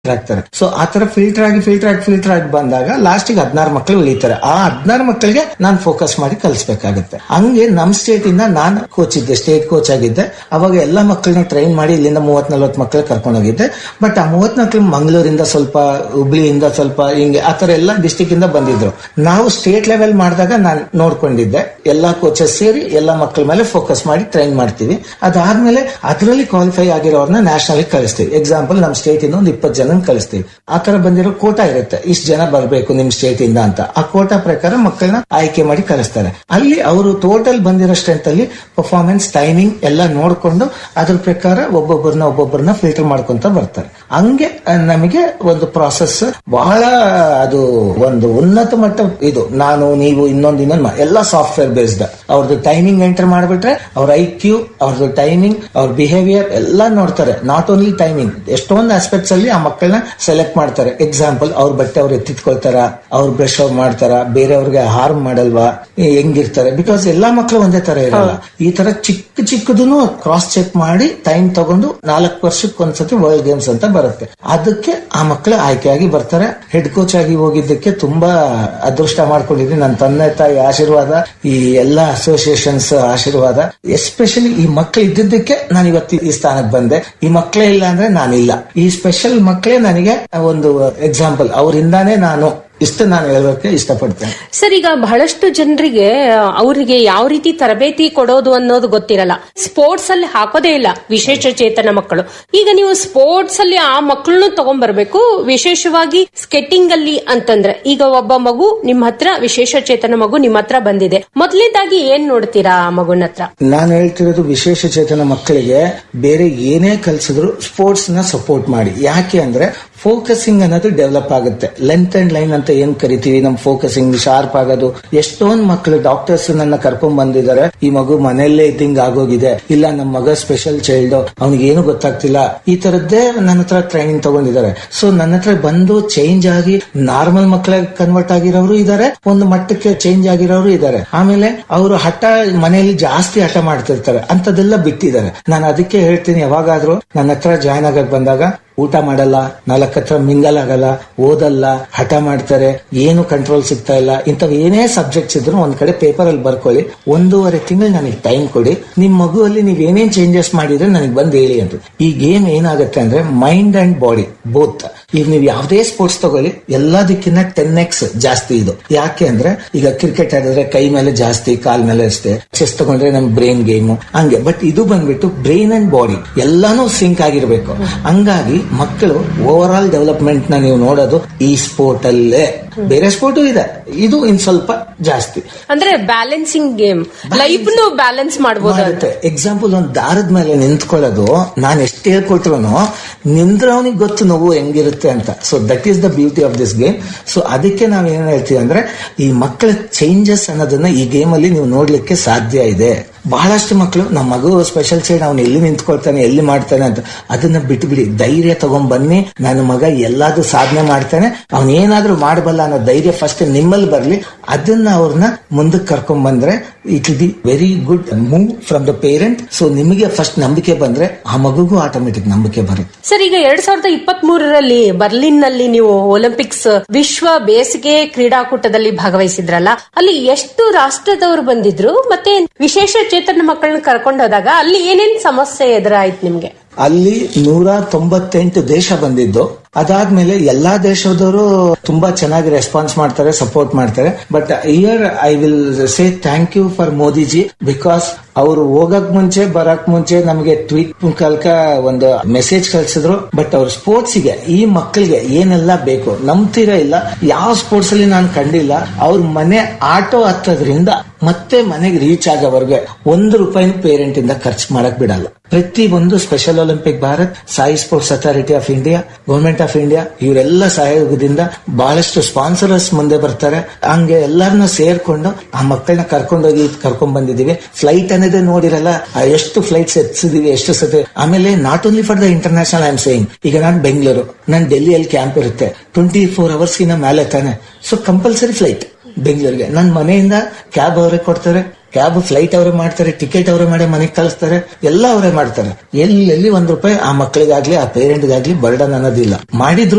ಆಗ್ತಾರೆ ಸೊ ಆ ತರ ಫಿಲ್ಟರ್ ಆಗಿ ಫಿಲ್ಟರ್ ಆಗಿ ಫಿಲ್ಟರ್ ಆಗಿ ಬಂದಾಗ ಲಾಸ್ಟಿಗೆ ಹದಿನಾರು ಮಕ್ಕಳು ಉಳಿತಾರೆ ಆ ಹದಿನಾರು ಮಕ್ಕಳಿಗೆ ನಾನು ಫೋಕಸ್ ಮಾಡಿ ಕಲಿಸ್ಬೇಕಾಗುತ್ತೆ ಹಂಗೆ ನಮ್ ಸ್ಟೇಟ್ ಇಂದ ನಾನು ಕೋಚ್ ಇದ್ದೆ ಸ್ಟೇಟ್ ಕೋಚ್ ಆಗಿದ್ದೆ ಅವಾಗ ಎಲ್ಲ ಮಕ್ಕಳನ್ನ ಟ್ರೈನ್ ಮಾಡಿ ಇಲ್ಲಿಂದ ಮೂವತ್ ನಲ್ವತ್ ಮಕ್ಕಳು ಕರ್ಕೊಂಡು ಹೋಗಿದ್ದೆ ಬಟ್ ಆ ಮೂವತ್ ಮಕ್ಕಳು ಮಂಗಳೂರಿಂದ ಸ್ವಲ್ಪ ಹುಬ್ಳಿಯಿಂದ ಸ್ವಲ್ಪ ಹಿಂಗೆ ಆ ತರ ಎಲ್ಲ ಡಿಸ್ಟಿಕ್ ಇಂದ ಬಂದಿದ್ರು ನಾವು ಸ್ಟೇಟ್ ಲೆವೆಲ್ ಮಾಡಿದಾಗ ನಾನು ನೋಡ್ಕೊಂಡಿದ್ದೆ ಎಲ್ಲಾ ಕೋಚಸ್ ಸೇರಿ ಎಲ್ಲ ಮಕ್ಕಳ ಮೇಲೆ ಫೋಕಸ್ ಮಾಡಿ ಟ್ರೈನ್ ಮಾಡ್ತೀವಿ ಅದಾದ್ಮೇಲೆ ಅದರಲ್ಲಿ ಕ್ವಾಲಿಫೈ ಆಗಿರೋರ್ನ ನ್ಯಾಷನಲ್ ಕಳಿಸ್ತೀವಿ ಎಕ್ಸಾಂಪಲ್ ನಮ್ಮ ಸ್ಟೇಟ್ ಇಂದ ಒಂದು ಇಪ್ಪತ್ತು ಜನ ಕಳಿಸ್ತೀವಿ ಆ ತರ ಬಂದಿರೋ ಕೋಟಾ ಇರುತ್ತೆ ಇಷ್ಟು ಜನ ಬರಬೇಕು ನಿಮ್ ಸ್ಟೇಟ್ ಇಂದ ಅಂತ ಆ ಕೋಟಾ ಪ್ರಕಾರ ಮಕ್ಕಳನ್ನ ಆಯ್ಕೆ ಮಾಡಿ ಕಳಿಸ್ತಾರೆ ಅಲ್ಲಿ ಅವರು ಟೋಟಲ್ ಬಂದಿರೋ ಸ್ಟ್ರೆಂತ್ ಅಲ್ಲಿ ಪರ್ಫಾರ್ಮೆನ್ಸ್ ಟೈಮಿಂಗ್ ಎಲ್ಲ ನೋಡ್ಕೊಂಡು ಅದ್ರ ಪ್ರಕಾರ ಒಬ್ಬೊಬ್ಬರನ್ನ ಒಬ್ಬೊಬ್ಬರನ್ನ ಫಿಲ್ಟರ್ ಮಾಡ್ಕೊಂತ ಬರ್ತಾರೆ ಹಂಗೆ ಆ, ನಮಗೆ ಒಂದು ಪ್ರಾಸೆಸ್ ಬಹಳ ಅದು ಒಂದು ಉನ್ನತ ಮಟ್ಟ ಇದು ನಾನು ನೀವು ಇನ್ನೊಂದು ಇನ್ನೊಂದು ಮಾ- ಎಲ್ಲ ಸಾಫ್ಟ್ವೇರ್ ಬೇಸ್ಡ್ ಅವ್ರದ್ದು ಟೈಮಿಂಗ್ ಎಂಟರ್ ಮಾಡ್ಬಿಟ್ರೆ ಅವ್ರ ಐ ಕ್ಯೂ ಅವ್ರದ್ದು ಟೈಮಿಂಗ್ ಅವ್ರ ಬಿಹೇವಿಯರ್ ಎಲ್ಲ ನೋಡ್ತಾರೆ ನಾಟ್ ಓನ್ಲಿ ಟೈಮಿಂಗ್ ಎಷ್ಟೊಂದು ಆಸ್ಪೆಕ್ಟ್ಸ್ ಅಲ್ಲಿ ಆ ಮಕ್ಕಳನ್ನ ಸೆಲೆಕ್ಟ್ ಮಾಡ್ತಾರೆ ಎಕ್ಸಾಂಪಲ್ ಅವ್ರ ಬಟ್ಟೆ ಅವ್ರು ಎತ್ತಿಟ್ಕೊಳ್ತಾರ ಅವ್ರ ಬ್ರಷ್ ಅವ್ರು ಮಾಡ್ತಾರ ಬೇರೆಯವ್ರಿಗೆ ಹಾರ್ಮ್ ಮಾಡಲ್ವಾ ಏ- ಹೆಂಗಿರ್ತಾರೆ ಬಿಕಾಸ್ ಎಲ್ಲಾ ಮಕ್ಕಳು ಒಂದೇ ತರ ಇರಲ್ಲ ಈ ತರ ಚಿಕ್ಕ ಚಿಕ್ಕದನ್ನು ಕ್ರಾಸ್ ಚೆಕ್ ಮಾಡಿ ಟೈಮ್ ತಗೊಂಡು ನಾಲ್ಕು ವರ್ಷಕ್ಕೆ ಒಂದ್ಸತಿ ವರ್ಲ್ಡ್ ಗೇಮ್ಸ್ ಅಂತ ಬರುತ್ತೆ ಅದಕ್ಕೆ ಆ ಮಕ್ಕಳು ಆಯ್ಕೆಯಾಗಿ ಬರ್ತಾರೆ ಹೆಡ್ ಕೋಚ್ ಆಗಿ ಹೋಗಿದ್ದಕ್ಕೆ ತುಂಬಾ ಅದೃಷ್ಟ ಮಾಡ್ಕೊಂಡಿದ್ದೀನಿ ನನ್ನ ತಂದೆ ತಾಯಿ ಆಶೀರ್ವಾದ ಈ ಎಲ್ಲಾ ಅಸೋಸಿಯೇಷನ್ಸ್ ಆಶೀರ್ವಾದ ಎಸ್ಪೆಷಲಿ ಈ ಮಕ್ಕಳು ಇದ್ದಿದ್ದಕ್ಕೆ ನಾನು ಇವತ್ತು ಈ ಸ್ಥಾನಕ್ಕೆ ಬಂದೆ ಈ ಮಕ್ಕಳೇ ಇಲ್ಲ ಅಂದ್ರೆ ನಾನಿಲ್ಲ ಈ ಸ್ಪೆಷಲ್ ಮಕ್ಕಳೇ ನನಗೆ ಒಂದು ಎಕ್ಸಾಂಪಲ್ ಅವರಿಂದಾನೇ ನಾನು ಇಷ್ಟು ನಾನು ಹೇಳೋಕೆ ಇಷ್ಟಪಡ್ತೇನೆ ಸರ್ ಈಗ ಬಹಳಷ್ಟು ಜನರಿಗೆ ಅವರಿಗೆ ಯಾವ ರೀತಿ ತರಬೇತಿ ಕೊಡೋದು ಅನ್ನೋದು ಗೊತ್ತಿರಲ್ಲ ಸ್ಪೋರ್ಟ್ಸ್ ಅಲ್ಲಿ ಹಾಕೋದೇ ಇಲ್ಲ ವಿಶೇಷ ಚೇತನ ಮಕ್ಕಳು ಈಗ ನೀವು ಸ್ಪೋರ್ಟ್ಸ್ ಅಲ್ಲಿ ಆ ಮಕ್ಕಳನ್ನು ತಗೊಂಡ್ಬರ್ಬೇಕು ವಿಶೇಷವಾಗಿ ಸ್ಕೆಟಿಂಗ್ ಅಲ್ಲಿ ಅಂತಂದ್ರೆ ಈಗ ಒಬ್ಬ ಮಗು ನಿಮ್ಮ ಹತ್ರ ವಿಶೇಷ ಚೇತನ ಮಗು ನಿಮ್ಮ ಹತ್ರ ಬಂದಿದೆ ಮೊದಲನೇದಾಗಿ ಏನ್ ನೋಡ್ತೀರಾ ಆ ಮಗುನ ಹತ್ರ ನಾನು ಹೇಳ್ತಿರೋದು ವಿಶೇಷ ಚೇತನ ಮಕ್ಕಳಿಗೆ ಬೇರೆ ಏನೇ ಕಲಿಸಿದ್ರು ಸ್ಪೋರ್ಟ್ಸ್ ನ ಸಪೋರ್ಟ್ ಮಾಡಿ ಯಾಕೆ ಅಂದ್ರೆ ಫೋಕಸಿಂಗ್ ಅನ್ನೋದು ಡೆವಲಪ್ ಆಗುತ್ತೆ ಲೆಂತ್ ಅಂಡ್ ಲೈನ್ ಅಂತ ಏನ್ ಕರಿತೀವಿ ನಮ್ ಫೋಕಸಿಂಗ್ ಶಾರ್ಪ್ ಆಗೋದು ಎಷ್ಟೊಂದ್ ಮಕ್ಕಳು ಡಾಕ್ಟರ್ಸ್ ನನ್ನ ಕರ್ಕೊಂಡ್ ಬಂದಿದ್ದಾರೆ ಈ ಮಗು ಮನೆಯಲ್ಲೇ ಇದ್ದಂಗ್ ಆಗೋಗಿದೆ ಇಲ್ಲ ನಮ್ಮ ಮಗ ಸ್ಪೆಷಲ್ ಚೈಲ್ಡ್ ಅವ್ನಿಗೆ ಏನು ಗೊತ್ತಾಗ್ತಿಲ್ಲ ಈ ತರದ್ದೇ ನನ್ನ ಹತ್ರ ಟ್ರೈನಿಂಗ್ ತಗೊಂಡಿದ್ದಾರೆ ಸೊ ನನ್ನ ಹತ್ರ ಬಂದು ಚೇಂಜ್ ಆಗಿ ನಾರ್ಮಲ್ ಮಕ್ಕಳಿಗೆ ಕನ್ವರ್ಟ್ ಆಗಿರೋರು ಇದ್ದಾರೆ ಒಂದು ಮಟ್ಟಕ್ಕೆ ಚೇಂಜ್ ಆಗಿರೋರು ಇದ್ದಾರೆ ಆಮೇಲೆ ಅವರು ಹಠ ಮನೆಯಲ್ಲಿ ಜಾಸ್ತಿ ಹಠ ಮಾಡ್ತಿರ್ತಾರೆ ಅಂತದೆಲ್ಲ ಬಿಟ್ಟಿದ್ದಾರೆ ನಾನು ಅದಕ್ಕೆ ಹೇಳ್ತೀನಿ ಯಾವಾಗಾದ್ರೂ ನನ್ನ ಹತ್ರ ಜಾಯ್ನ್ ಆಗಕ್ ಬಂದಾಗ ಊಟ ಮಾಡಲ್ಲ ನಾಲ್ಕು ಹತ್ರ ಮಿಂಗಲ್ ಆಗಲ್ಲ ಓದಲ್ಲ ಹಠ ಮಾಡ್ತಾರೆ ಏನು ಕಂಟ್ರೋಲ್ ಸಿಗ್ತಾ ಇಲ್ಲ ಇಂಥವ್ ಏನೇ ಸಬ್ಜೆಕ್ಟ್ಸ್ ಇದ್ರು ಒಂದ್ ಕಡೆ ಪೇಪರ್ ಅಲ್ಲಿ ಬರ್ಕೊಳ್ಳಿ ಒಂದೂವರೆ ತಿಂಗಳು ನನಗೆ ಟೈಮ್ ಕೊಡಿ ನಿಮ್ ಮಗುವಲ್ಲಿ ನೀವ್ ಏನೇನ್ ಚೇಂಜಸ್ ಮಾಡಿದ್ರೆ ನನಗೆ ಬಂದ್ ಹೇಳಿ ಅಂತ ಈ ಗೇಮ್ ಏನಾಗುತ್ತೆ ಅಂದ್ರೆ ಮೈಂಡ್ ಅಂಡ್ ಬಾಡಿ ಬೋತ್ ಈಗ ನೀವು ಯಾವುದೇ ಸ್ಪೋರ್ಟ್ಸ್ ತಗೊಳ್ಳಿ ಎಲ್ಲದಕ್ಕಿಂತ ಟೆನ್ ಎಕ್ಸ್ ಜಾಸ್ತಿ ಇದು ಯಾಕೆ ಅಂದ್ರೆ ಈಗ ಕ್ರಿಕೆಟ್ ಆಡಿದ್ರೆ ಕೈ ಮೇಲೆ ಜಾಸ್ತಿ ಕಾಲ್ ಮೇಲೆ ಅಷ್ಟೇ ಚೆಸ್ ತಗೊಂಡ್ರೆ ನಮ್ ಬ್ರೈನ್ ಗೇಮ್ ಹಂಗೆ ಬಟ್ ಇದು ಬಂದ್ಬಿಟ್ಟು ಬ್ರೈನ್ ಅಂಡ್ ಬಾಡಿ ಎಲ್ಲಾನು ಸಿಂಕ್ ಆಗಿರ್ಬೇಕು ಹಂಗಾಗಿ ಮಕ್ಕಳು ಓವರ್ ಆಲ್ ಡೆವಲಪ್ಮೆಂಟ್ ನ ನೀವು ನೋಡೋದು ಈ ಸ್ಪೋರ್ಟ್ ಅಲ್ಲೇ ಬೇರೆ ಸ್ಪೋರ್ಟು ಇದೆ ಇದು ಇನ್ ಸ್ವಲ್ಪ ಜಾಸ್ತಿ ಅಂದ್ರೆ ಬ್ಯಾಲೆನ್ಸಿಂಗ್ ಗೇಮ್ ಲೈಫ್ ಬ್ಯಾಲೆನ್ಸ್ ಮಾಡಬಹುದು ಮಾಡುತ್ತೆ ಎಕ್ಸಾಂಪಲ್ ಒಂದ್ ದಾರದ ಮೇಲೆ ನಿಂತ್ಕೊಳ್ಳೋದು ನಾನ್ ಎಷ್ಟು ಹೇಳ್ಕೊಟ್ರು ನಿಂದ್ರವನಿಗೆ ಗೊತ್ತು ನೋವು ಹೆಂಗಿರುತ್ತೆ ಅಂತ so that is the beauty of this game so ಅದಕ್ಕೆ ನಾವ್ ಏನ್ ಹೇಳ್ತೀವಿ ಅಂದ್ರೆ ಈ ಮಕ್ಕಳ ಚೇಂಜಸ್ ಅನ್ನೋದನ್ನ ಈ ಗೇಮ್ ಅಲ್ಲಿ ನೀವು ನೋಡ್ಲಿಕ್ಕೆ ಸಾಧ್ಯ ಇದೆ ಬಹಳಷ್ಟು ಮಕ್ಕಳು ನಮ್ಮ ಮಗು ಸ್ಪೆಷಲ್ ಸೈಡ್ ಅವ್ನು ಎಲ್ಲಿ ನಿಂತ್ಕೊಳ್ತಾನೆ ಎಲ್ಲಿ ಮಾಡ್ತಾನೆ ಅಂತ ಅದನ್ನ ಬಿಟ್ಬಿಡಿ ಧೈರ್ಯ ತಗೊಂಡ್ ಬನ್ನಿ ನನ್ನ ಮಗ ಎಲ್ಲಾದ್ರೂ ಸಾಧನೆ ಮಾಡ್ತಾನೆ ಅವ್ನ್ ಏನಾದ್ರೂ ಮಾಡಬಲ್ಲ ಅನ್ನೋ ಧೈರ್ಯ ಫಸ್ಟ್ ನಿಮ್ಮಲ್ಲಿ ಬರ್ಲಿ ಅದನ್ನ ಅವ್ರನ್ನ ಮುಂದಕ್ಕೆ ಕರ್ಕೊಂಡ್ ಬಂದ್ರೆ it will be very good move from the parent so ನಿಮಗೆ ಫಸ್ಟ್ ನಂಬಿಕೆ ಬಂದ್ರೆ ಆ ಮಗುಗೂ ಆಟೋಮೆಟಿಕ್ ನಂಬಿಕೆ ಬರುತ್ತೆ ಸರ್ ಈಗ ಎರಡ್ ಸಾವಿರದ ಇಪ್ಪತ್ತ್ ಮೂರರಲ್ಲಿ ಬರ್ಲಿನ್ ನಲ್ಲಿ ನೀವು ಒಲಿಂಪಿಕ್ಸ್ ವಿಶ್ವ ಬೇಸಿಗೆ ಕ್ರೀಡಾಕೂಟದಲ್ಲಿ ಭಾಗವಹಿಸಿದ್ರಲ್ಲ ಅಲ್ಲಿ ಎಷ್ಟು ರಾಷ್ಟ್ರದವರು ಬಂದಿದ್ರು ಮತ್ತೆ ವಿಶೇಷ ಚೇತನ ಮಕ್ಕಳನ್ನ ಕರ್ಕೊಂಡು ಹೋದಾಗ ಅಲ್ಲಿ ಏನೇನ್ ಸಮಸ್ಯೆ ಎದುರಾಯ್ತು ನಿಮ್ಗೆ ಅಲ್ಲಿ ನೂರ ತೊಂಬತ್ತೆಂಟು ದೇಶ ಬಂದಿದ್ದು ಅದಾದ್ಮೇಲೆ ಎಲ್ಲಾ ದೇಶದವರು ತುಂಬಾ ಚೆನ್ನಾಗಿ ರೆಸ್ಪಾನ್ಸ್ ಮಾಡ್ತಾರೆ ಸಪೋರ್ಟ್ ಮಾಡ್ತಾರೆ but year I will say thank you for Modiji because ಅವರು ಹೋಗಕ್ ಮುಂಚೆ ಬರಕ್ ಮುಂಚೆ ನಮಗೆ ಟ್ವೀಟ್ ಮುಖಾಲ್ಕ ಒಂದು ಮೆಸೇಜ್ ಕಳ್ಸಿದ್ರು ಬಟ್ ಅವ್ರ ಸ್ಪೋರ್ಟ್ಸ್ ಗೆ ಈ ಮಕ್ಕಳಿಗೆ ಏನೆಲ್ಲ ಬೇಕು ನಂಬ್ತೀರಾ ಇಲ್ಲ ಯಾವ ಸ್ಪೋರ್ಟ್ಸ್ ಅಲ್ಲಿ ನಾನು ಕಂಡಿಲ್ಲ ಅವ್ರ ಮನೆ ಆಟೋ ಹತ್ತೋದ್ರಿಂದ ಮತ್ತೆ ಮನೆಗೆ ರೀಚ್ ಆಗೋವರೆಗೆ ಒಂದು ರೂಪಾಯಿ ಪೇರೆಂಟ್ ಇಂದ ಖರ್ಚು ಮಾಡಕ್ ಬಿಡಲ್ಲ ಪ್ರತಿ ಒಂದು special Olympic Bharat Sai sports authority of India government of India ಇವರೆಲ್ಲ ಸಹಯೋಗದಿಂದ ಬಹಳಷ್ಟು ಸ್ಪಾನ್ಸರರ್ಸ್ ಮುಂದೆ ಬರ್ತಾರೆ ಹಂಗೆ ಎಲ್ಲರನ್ನ ಸೇರ್ಕೊಂಡು ಆ ಮಕ್ಕಳನ್ನ ಕರ್ಕೊಂಡೋಗಿ ಕರ್ಕೊಂಡ್ ಬಂದಿದೀವಿ ಫ್ಲೈಟ್ ಅನ್ನೋದೇ ನೋಡಿರಲ್ಲ ಆ ಎಷ್ಟು ಫ್ಲೈಟ್ಸ್ ಎತ್ಸಿದೀವಿ ಎಷ್ಟು ಸತಿ ಆಮೇಲೆ not only for the international I am saying ಈಗ ನಾನು ಬೆಂಗಳೂರು ನಾನು ಡೆಲ್ಲಿಯಲ್ಲಿ ಕ್ಯಾಂಪ್ ಇರುತ್ತೆ ಟ್ವೆಂಟಿ ಫೋರ್ ಅವರ್ಸ್ಗಿನ ಮೇಲೆ ತಾನೆ ಸೊ ಕಂಪಲ್ಸರಿ ಫ್ಲೈಟ್ ಬೆಂಗಳೂರಿಗೆ ನನ್ನ ಮನೆಯಿಂದ ಕ್ಯಾಬ್ ಅವರೇ ಕೊಡ್ತಾರೆ ಕ್ಯಾಬ್ ಫ್ಲೈಟ್ ಅವರೇ ಮಾಡ್ತಾರೆ ಟಿಕೆಟ್ ಅವರೇ ಮಾಡಿ ಮನೆಗೆ ಕಳಿಸ್ತಾರೆ ಎಲ್ಲ ಅವರೇ ಮಾಡ್ತಾರೆ ಎಲ್ಲೆಲ್ಲಿ ಒಂದ್ ರೂಪಾಯಿ ಆ ಮಕ್ಕಳಿಗಾಗ್ಲಿ ಆ ಪೇರೆಂಟ್ಗಾಗ್ಲಿ ಬರ್ಡನ್ ಅನ್ನೋದಿಲ್ಲ ಮಾಡಿದ್ರು